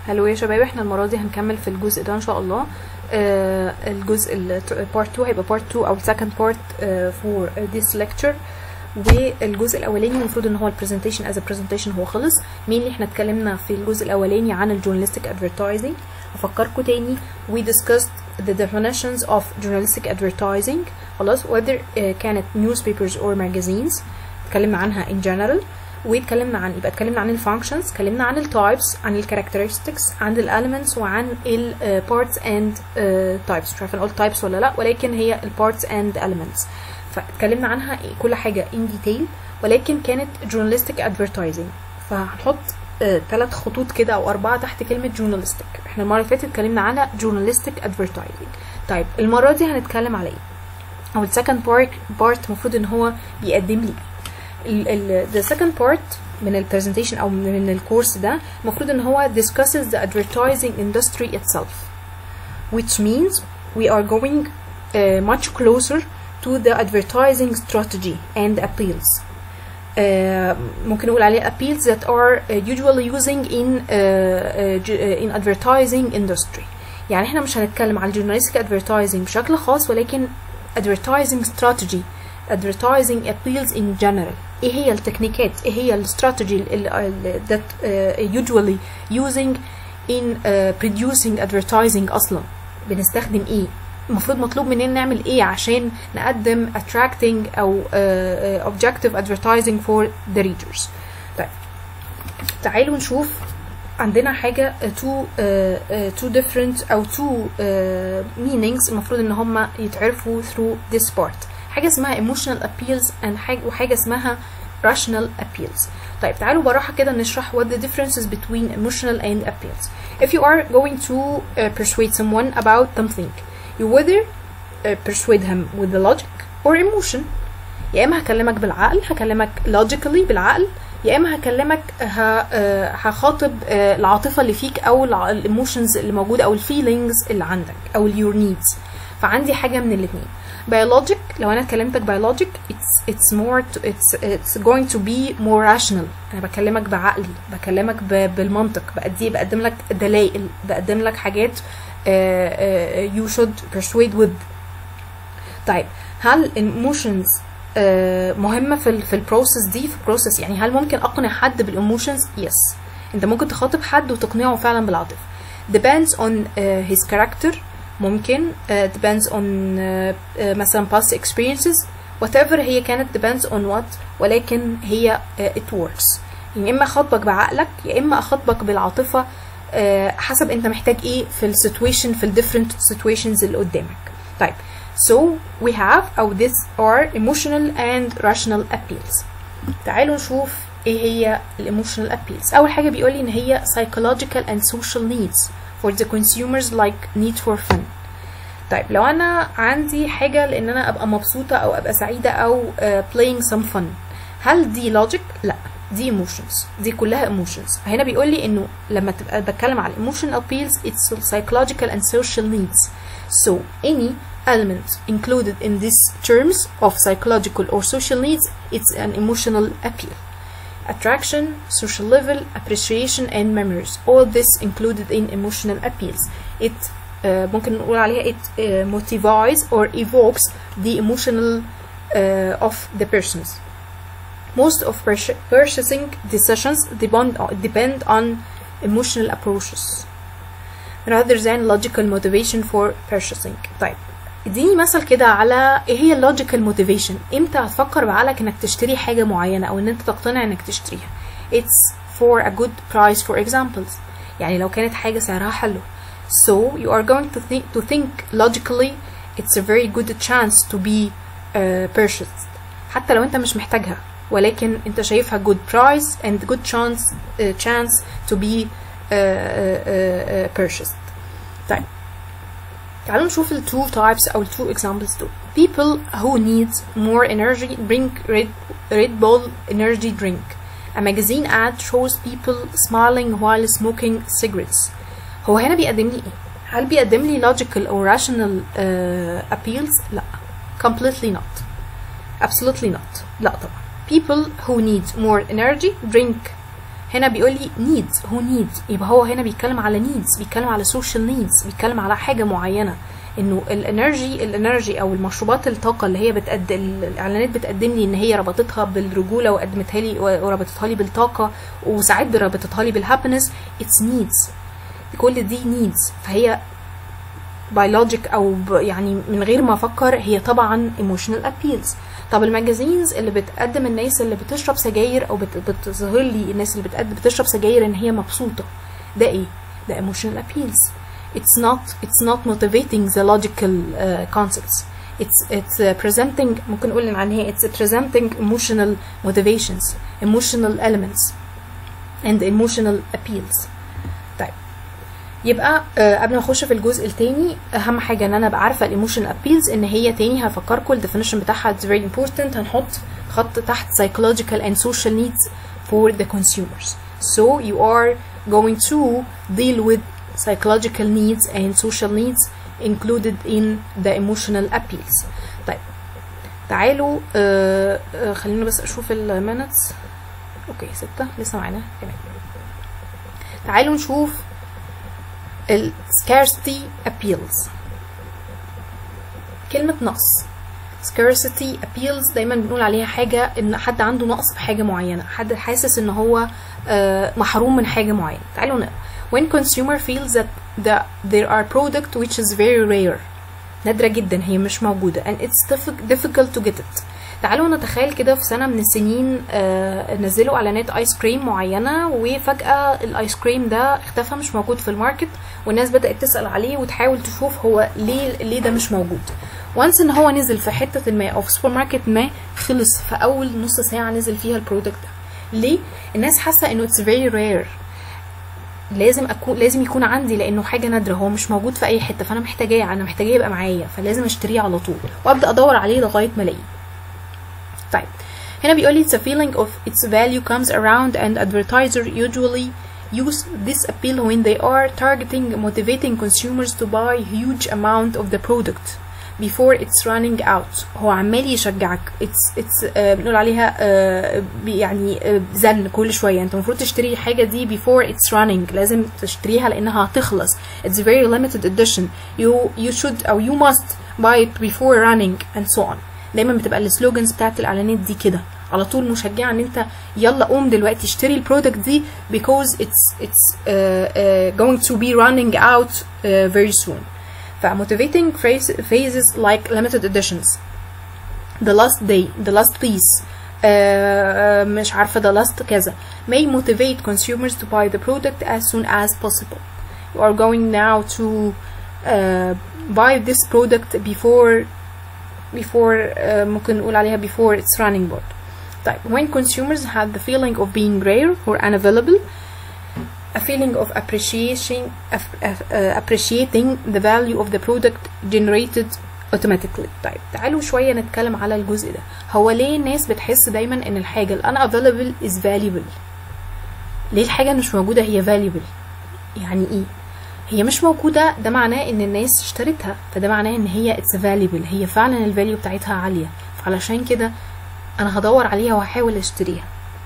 هلو يا شباب احنا المرة دي هنكمل في الجزء ده ان شاء الله آه الجزء ال part 2 هيبقى part 2 او second part آه for this lecture والجزء الاولاني المفروض ان هو البرزنتيشن از برزنتيشن هو خلص مين اللي احنا اتكلمنا في الجزء الاولاني عن الجورناليستيك ادفرتايزنج افكركم تاني we discussed the definitions of journalistic advertising خلاص whether uh, كانت newspapers or magazines اتكلمنا عنها in general واتكلمنا عن يبقى اتكلمنا عن الفانكشنز اتكلمنا عن التايبس عن الكاركترستكس عن الاليمنتس وعن البارتس اند تايبس مش عارفه نقول تايبس ولا لا ولكن هي البارتس اند elements فاتكلمنا عنها كل حاجه in detail ولكن كانت journalistic advertising فهنحط ثلاث uh, خطوط كده او اربعه تحت كلمه journalistic احنا المره اللي فاتت اتكلمنا على journalistic advertising طيب المره دي هنتكلم على ايه او السكند بارت بارت المفروض ان هو بيقدم لي the second part من البرزنتيشن او من الكورس ده المفروض ان هو discusses the advertising industry itself which means we are going uh, much closer to the advertising strategy and appeals uh, ممكن نقول عليه appeals that are uh, usually using in uh, uh, in advertising industry يعني احنا مش هنتكلم عن journalistic advertising بشكل خاص ولكن advertising strategy advertising appeals in general ايه هي التكنيكات ايه هي الاستراتيجي that uh, usually using in uh, producing advertising اصلا بنستخدم ايه المفروض مطلوب مننا نعمل ايه عشان نقدم attracting او uh, objective advertising for the readers طيب تعالوا نشوف عندنا حاجة two, uh, two different أو two uh, meanings المفروض إن هما يتعرفوا through this part حاجة اسمها emotional appeals and حاجة وحاجة اسمها rational appeals طيب تعالوا براحة كده نشرح what the differences between emotional and appeals if you are going to uh, persuade someone about something you whether uh, persuade him with the logic or emotion يا إما هكلمك بالعقل هكلمك logically بالعقل يا اما هكلمك هخاطب العاطفه اللي فيك او الايموشنز اللي موجوده او الفيلينجز اللي عندك او اليور نيدز فعندي حاجه من الاثنين biologic لو انا كلمتك biologic it's it's more to, it's it's going to be more rational انا بكلمك بعقلي بكلمك بالمنطق بأدي بقدم لك دلائل بقدم لك حاجات uh, uh, you should persuade with طيب هل emotions uh, مهمه في ال في البروسيس دي في البروسيس يعني هل ممكن اقنع حد بالايموشنز يس yes. انت ممكن تخاطب حد وتقنعه فعلا بالعاطفه depends on uh, his character ممكن uh, depends on uh, uh, مثلا past experiences whatever هي كانت depends on what ولكن هي uh, it works يعني اما اخاطبك بعقلك يا اما اخاطبك بالعاطفه uh, حسب انت محتاج ايه في السيتويشن في الديفرنت situations اللي قدامك طيب so we have او this are emotional and rational appeals تعالوا نشوف ايه هي الايموشنال appeals اول حاجه بيقول لي ان هي psychological and social needs for the consumers like need for fun طيب لو انا عندي حاجه لان انا ابقى مبسوطه او ابقى سعيده او uh, playing some fun هل دي logic لا دي emotions دي كلها emotions هنا بيقول لي انه لما تبقى بتكلم على emotional appeals it's psychological and social needs so any element included in these terms of psychological or social needs it's an emotional appeal attraction social level appreciation and memories all this included in emotional appeals it uh, ممكن نقول عليها it uh, motivates or evokes the emotional uh, of the persons most of purchasing decisions depend on, depend on emotional approaches rather than logical motivation for purchasing طيب اديني مثل كده على ايه هي اللوجيكال موتيفيشن امتى هتفكر بعقلك انك تشتري حاجه معينه او ان انت تقتنع انك تشتريها it's for a good price for examples يعني لو كانت حاجه سعرها حلو so you are going to think to think logically it's a very good chance to be uh, purchased حتى لو انت مش محتاجها ولكن انت شايفها good price and good chance uh, chance to be uh, uh, uh, purchased طيب تعالوا نشوف ال two types أو ال two examples دول people who need more energy drink red, red bull energy drink a magazine ad shows people smiling while smoking cigarettes هو هنا بيقدم لي ايه هل بيقدم لي logical or rational uh, appeals لا completely not absolutely not لا طبعا people who need more energy drink هنا بيقول لي needs هو needs يبقى هو هنا بيتكلم على needs بيتكلم على social needs بيتكلم على حاجه معينه انه الانرجي الانرجي او المشروبات الطاقه اللي هي بتقدم الاعلانات بتقدم لي ان هي ربطتها بالرجوله وقدمتها لي وربطتها لي بالطاقه وساعات ربطتها لي بالهابينس اتس نيدز كل دي نيدز فهي biologic او يعني من غير ما افكر هي طبعا emotional appeals طب الماجازينز اللي بتقدم الناس اللي بتشرب سجاير او بتظهر لي الناس اللي بتقدم بتشرب سجاير ان هي مبسوطه ده ايه ده emotional appeals it's not it's not motivating the logical uh, concepts it's it's uh, presenting ممكن نقول عن هي it's presenting emotional motivations emotional elements and emotional appeals طيب يبقى آه قبل ما اخش في الجزء التاني اهم حاجه ان انا ابقى عارفه الايموشنال ابيلز ان هي تاني هفكركم الديفينيشن بتاعها it's very important هنحط خط تحت psychological and social needs for the consumers so you are going to deal with psychological needs and social needs included in the emotional appeals طيب تعالوا آه آه خلينا بس اشوف المينتس اوكي ستة لسه معانا كمان تعالوا نشوف ال scarcity appeals كلمة نقص scarcity appeals دايما بنقول عليها حاجة ان حد عنده نقص في حاجة معينة حد حاسس ان هو آه محروم من حاجة معينة تعالوا نقرا when consumer feels that the, there are product which is very rare نادرة جدا هي مش موجودة and it's difficult to get it تعالوا نتخيل كده في سنة من السنين آه نزلوا اعلانات ايس كريم معينة وفجأة الايس كريم ده اختفى مش موجود في الماركت والناس بدأت تسأل عليه وتحاول تشوف هو ليه ليه ده مش موجود وانس ان هو نزل في حتة ما او في سوبر ماركت ما خلص في اول نص ساعة نزل فيها البرودكت ده ليه الناس حاسة انه it's very rare لازم اكون لازم يكون عندي لانه حاجه نادره هو مش موجود في اي حته فانا محتاجاه انا محتاجاه يبقى معايا فلازم اشتريه على طول وابدا ادور عليه لغايه ما الاقيه طيب هنا بيقول لي it's a feeling of its value comes around and advertisers usually use this appeal when they are targeting motivating consumers to buy huge amount of the product before it's running out هو عمال يشجعك it's it's uh, بنقول عليها uh, يعني uh, زن كل شويه انت المفروض تشتري الحاجه دي before it's running لازم تشتريها لانها هتخلص it's very limited edition you you should او you must buy it before running and so on دايما بتبقى السلوجنز بتاعت الاعلانات دي كده على طول مشجعه ان انت يلا قوم دلوقتي اشتري البرودكت دي because it's it's uh, uh, going to be running out uh, very soon فmotivating phrase, phrases like limited editions the last day the last piece uh, مش عارفة the last كذا may motivate consumers to buy the product as soon as possible you are going now to uh, buy this product before before uh, ممكن نقول عليها before it's running board طيب when consumers have the feeling of being rare or unavailable a feeling of appreciation of, uh, appreciating the value of the product generated automatically طيب تعالوا شويه نتكلم على الجزء ده هو ليه الناس بتحس دايما ان الحاجه ال unavailable is valuable ليه الحاجه مش موجوده هي valuable يعني ايه هي مش موجودة ده معناه ان الناس اشترتها فده معناه ان هي اتس valuable هي فعلا الفاليو بتاعتها عالية فعلشان كده انا هدور عليها وهحاول اشتريها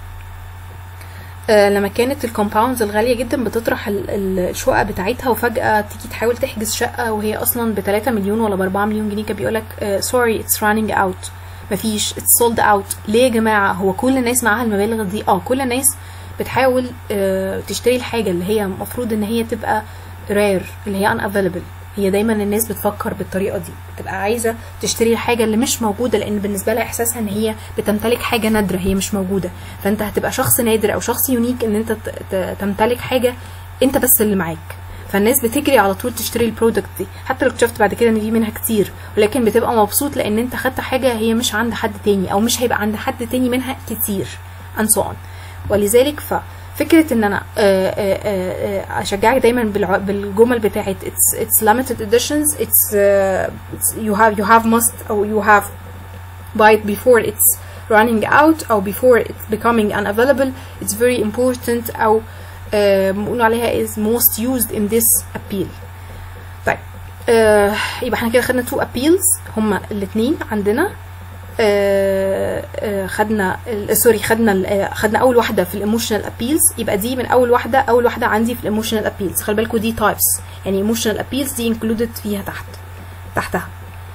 آه لما كانت الكومباوندز الغالية جدا بتطرح الشقق بتاعتها وفجأة تيجي تحاول تحجز شقة وهي اصلا ب 3 مليون ولا ب 4 مليون جنيه كان بيقولك سوري اتس رانينج اوت مفيش اتس سولد اوت ليه يا جماعة هو كل الناس معاها المبالغ دي اه كل الناس بتحاول آه تشتري الحاجة اللي هي المفروض ان هي تبقى رير اللي هي unavailable هي دايما الناس بتفكر بالطريقه دي بتبقى عايزه تشتري الحاجه اللي مش موجوده لان بالنسبه لها احساسها ان هي بتمتلك حاجه نادره هي مش موجوده فانت هتبقى شخص نادر او شخص يونيك ان انت تمتلك حاجه انت بس اللي معاك فالناس بتجري على طول تشتري البرودكت دي حتى لو اكتشفت بعد كده ان في منها كتير ولكن بتبقى مبسوط لان انت خدت حاجه هي مش عند حد تاني او مش هيبقى عند حد تاني منها كتير and so on ولذلك ف فكره ان انا اشجعك دايما بالجمل بتاعت it's it's limited editions it's, uh, it's you have you have must او you have buy it before it's running out او before it's becoming unavailable it's very important او بنقول عليها is most used in this appeal طيب uh, يبقى احنا كده خدنا two appeals هما الاثنين عندنا آه، آه، خدنا ال- سوري خدنا ال- آه، خدنا اول واحده في الايموشنال ابيلز يبقى دي من اول واحده اول واحده عندي في الايموشنال ابيلز خلي بالكوا دي تايبس يعني ايموشنال ابيلز دي انكلودد فيها تحت تحتها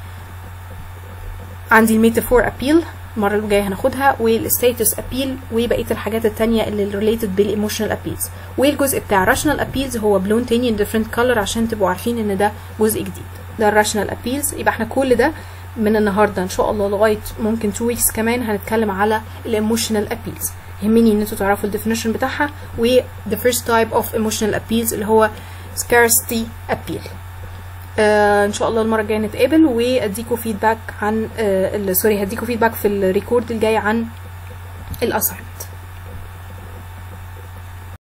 عندي الميتافور ابيل المره اللي جايه هناخدها والستاتس ابيل وبقيه الحاجات التانية اللي ريليتد بالايموشنال ابيلز والجزء بتاع راشنال ابيلز هو بلون تاني ان ديفرنت كولر عشان تبقوا عارفين ان ده جزء جديد ده الراشنال ابيلز يبقى احنا كل ده من النهارده ان شاء الله لغايه ممكن 2 ويكس كمان هنتكلم على الايموشنال ابيلز يهمني ان انتوا تعرفوا الديفينيشن بتاعها و the first type of emotional appeals اللي هو scarcity appeal آه ان شاء الله المره الجايه نتقابل واديكوا فيدباك عن آه ال- سوري هديكوا فيدباك في الريكورد الجاي عن الاثر